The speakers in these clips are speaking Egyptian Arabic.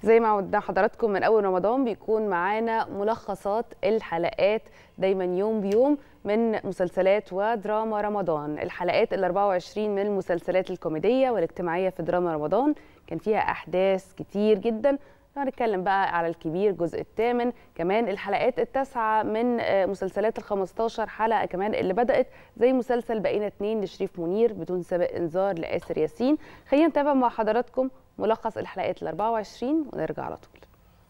زي ما عودنا حضراتكم من اول رمضان بيكون معانا ملخصات الحلقات دايما يوم بيوم من مسلسلات ودراما رمضان الحلقات ال 24 من المسلسلات الكوميديه والاجتماعيه في دراما رمضان كان فيها احداث كتير جدا هنتكلم بقى على الكبير الجزء الثامن كمان الحلقات التاسعه من مسلسلات ال 15 حلقه كمان اللي بدات زي مسلسل بقينا اتنين لشريف منير بدون سابق انذار لاسر ياسين خلينا نتابع مع حضراتكم ملخص الحلقات ال 24 ونرجع على طول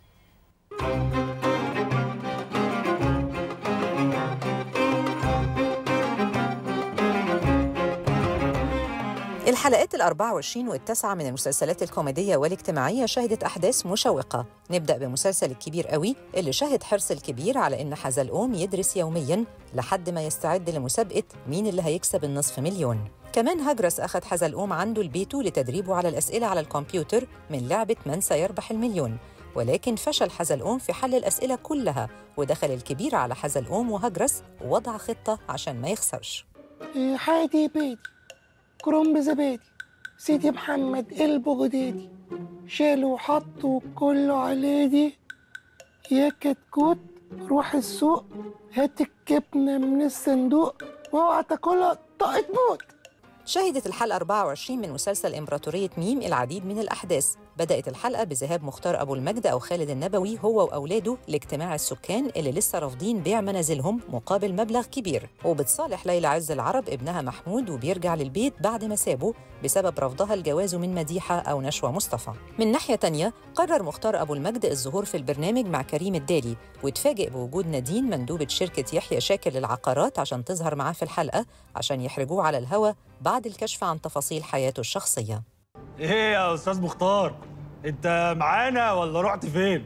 الحلقات ال 24 والتاسعة من المسلسلات الكوميدية والاجتماعية شهدت أحداث مشوقة نبدأ بمسلسل الكبير قوي اللي شهد حرص الكبير على إن حزلقوم يدرس يومياً لحد ما يستعد لمسابقة مين اللي هيكسب النصف مليون كمان هجرس أخذ حزلقوم عنده لبيته لتدريبه على الأسئلة على الكمبيوتر من لعبة من سيربح المليون ولكن فشل حزلقوم في حل الأسئلة كلها ودخل الكبير على حزلقوم وهجرس ووضع خطة عشان ما يخسرش حادي بيدي كرنب زبادي سيدي محمد البغدادي شالوا وحطوا كله على دي يا كتكوت روح السوق هات الجبنة من الصندوق واوعى تاكلها طاقة موت شهدت الحلقة 24 من مسلسل إمبراطورية ميم العديد من الأحداث بدأت الحلقة بذهاب مختار أبو المجد أو خالد النبوي هو وأولاده لاجتماع السكان اللي لسه رافضين بيع منازلهم مقابل مبلغ كبير وبتصالح ليلى عز العرب ابنها محمود وبيرجع للبيت بعد ما سابه بسبب رفضها الجواز من مديحة أو نشوى مصطفى من ناحية تانية قرر مختار أبو المجد الظهور في البرنامج مع كريم الدالي وتفاجئ بوجود نادين مندوبة شركة يحيى شاكر للعقارات عشان تظهر معاه في الحلقة عشان يحرجوه على الهوا بعد الكشف عن تفاصيل حياته الشخصية ايه يا استاذ مختار انت معانا ولا رحت فين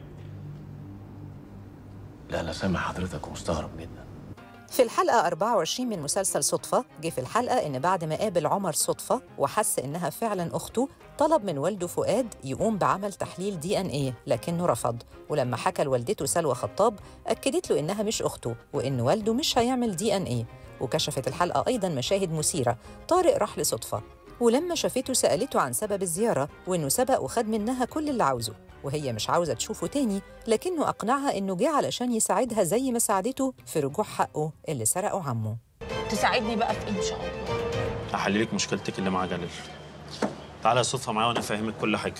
لا انا سامع حضرتك ومستغرب جدا في الحلقة 24 من مسلسل صدفة جه في الحلقة إن بعد ما قابل عمر صدفة وحس إنها فعلا أخته طلب من والده فؤاد يقوم بعمل تحليل دي ان ايه لكنه رفض ولما حكى لوالدته سلوى خطاب أكدت له إنها مش أخته وإن والده مش هيعمل دي ان ايه وكشفت الحلقة أيضا مشاهد مثيرة طارق راح لصدفة ولما شافته سألته عن سبب الزيارة وإنه سبق وخد منها كل اللي عاوزه وهي مش عاوزة تشوفه تاني لكنه أقنعها إنه جه علشان يساعدها زي ما ساعدته في رجوع حقه اللي سرقه عمه تساعدني بقى في إيه إن شاء الله هحل لك مشكلتك اللي مع جلال تعالى يا صدفه معايا وانا افهمك كل حاجه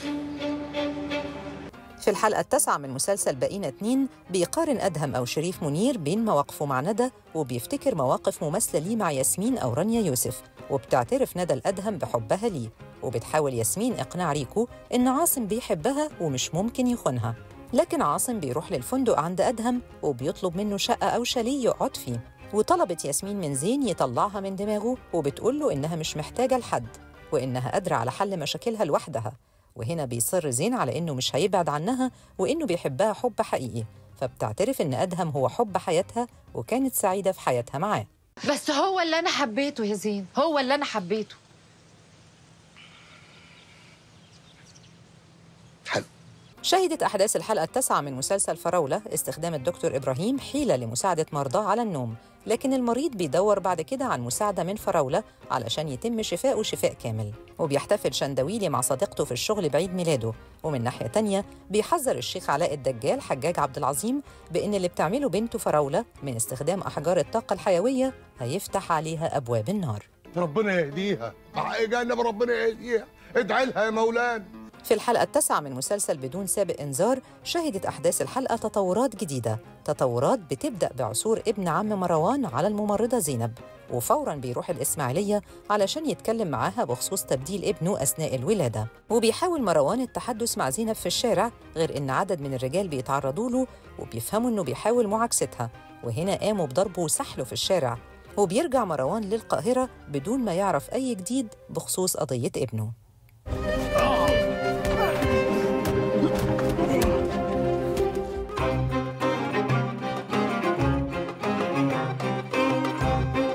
في الحلقة التاسعة من مسلسل بقينا اتنين بيقارن أدهم أو شريف منير بين مواقفه مع ندى وبيفتكر مواقف مماثلة ليه مع ياسمين أو رانيا يوسف وبتعترف ندى الأدهم بحبها ليه وبتحاول ياسمين إقناع ريكو إن عاصم بيحبها ومش ممكن يخونها لكن عاصم بيروح للفندق عند أدهم وبيطلب منه شقة أو شاليه يقعد فيه وطلبت ياسمين من زين يطلعها من دماغه وبتقول له إنها مش محتاجة لحد وإنها قادرة على حل مشاكلها لوحدها وهنا بيصر زين على إنه مش هيبعد عنها وإنه بيحبها حب حقيقي فبتعترف إن أدهم هو حب حياتها وكانت سعيدة في حياتها معاه بس هو اللي أنا حبيته يا زين هو اللي أنا حبيته حلو شهدت أحداث الحلقة التاسعة من مسلسل فراولة استخدام الدكتور إبراهيم حيلة لمساعدة مرضاه على النوم لكن المريض بيدور بعد كده عن مساعدة من فراولة علشان يتم شفائه شفاء كامل وبيحتفل شندويلي مع صديقته في الشغل بعيد ميلاده ومن ناحية تانية بيحذر الشيخ علاء الدجال حجاج عبد العظيم بإن اللي بتعمله بنته فراولة من استخدام أحجار الطاقة الحيوية هيفتح عليها أبواب النار ربنا يهديها حق جنب ربنا يهديها ادعي لها يا مولانا في الحلقة التاسعة من مسلسل بدون سابق إنذار شهدت أحداث الحلقة تطورات جديدة تطورات بتبدأ بعثور ابن عم مروان على الممرضة زينب وفورا بيروح الإسماعيلية علشان يتكلم معاها بخصوص تبديل ابنه أثناء الولادة وبيحاول مروان التحدث مع زينب في الشارع غير إن عدد من الرجال بيتعرضوا له وبيفهموا إنه بيحاول معاكستها وهنا قاموا بضربه وسحله في الشارع وبيرجع مروان للقاهرة بدون ما يعرف أي جديد بخصوص قضية ابنه